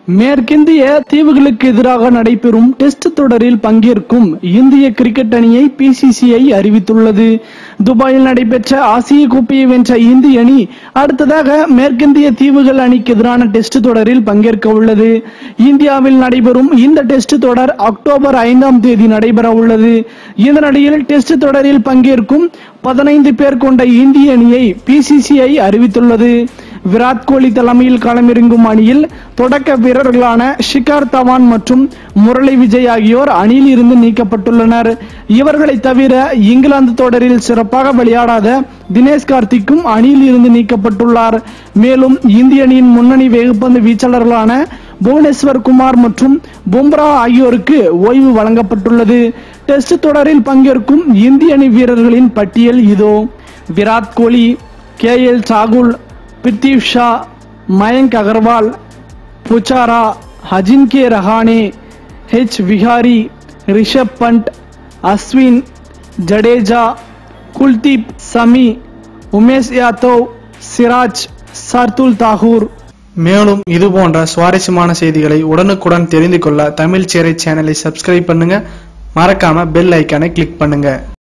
மேற்கிந்திய தீவுகளுக்கு எதிராக நடைபெறும் டெஸ்ட் தொடரில் பங்கேற்கும் இந்திய கிரிக்கெட் அணியை பிசிசிஐ அறிவித்துள்ளது துபாயில் நடைபெற்ற ஆசிய கோப்பையை வென்ற இந்திய அணி அடுத்ததாக மேற்கிந்திய தீவுகள் அணிக்கு எதிரான டெஸ்ட் தொடரில் பங்கேற்க உள்ளது இந்தியாவில் நடைபெறும் இந்த டெஸ்ட் தொடர் அக்டோபர் ஐந்தாம் தேதி நடைபெற உள்ளது இதனிடையில் டெஸ்ட் தொடரில் பங்கேற்கும் பதினைந்து பேர் கொண்ட இந்திய அணியை பிசிசிஐ அறிவித்துள்ளது விராட் கோலி தலைமையில் களமிறங்கும் அணியில் தொடக்க வீரர்களான ஷிகார் தவான் மற்றும் முரளி விஜய் ஆகியோர் அணியில் இருந்து நீக்கப்பட்டுள்ளனர் இவர்களை தவிர இங்கிலாந்து தொடரில் சிறப்பாக விளையாடாத தினேஷ் கார்த்திக்கும் அணியில் இருந்து நீக்கப்பட்டுள்ளார் மேலும் இந்திய அணியின் முன்னணி வேகப்பந்து வீச்சாளர்களான புவனேஸ்வர் குமார் மற்றும் பும்ரா ஆகியோருக்கு ஓய்வு வழங்கப்பட்டுள்ளது டெஸ்ட் தொடரில் பங்கேற்கும் இந்திய அணி வீரர்களின் பட்டியல் இதோ விராட் கோலி கே எல் ராகுல் பிரித்திவ் ஷா மயங்க் அகர்வால் புச்சாரா அஜின்கே ரஹானே ஹெச் விஹாரி ரிஷப் பண்ட் அஸ்வின் ஜடேஜா குல்தீப் சமி உமேஷ் யாதவ் சிராஜ் சர்துல் தாகூர் மேலும் இது போன்ற சுவாரஸ்யமான செய்திகளை உடனுக்குடன் தெரிந்து கொள்ள தமிழ் சேரை சேனலை சப்ஸ்கிரைப் பண்ணுங்க மறக்காம பெல் ஐக்கானை கிளிக் பண்ணுங்க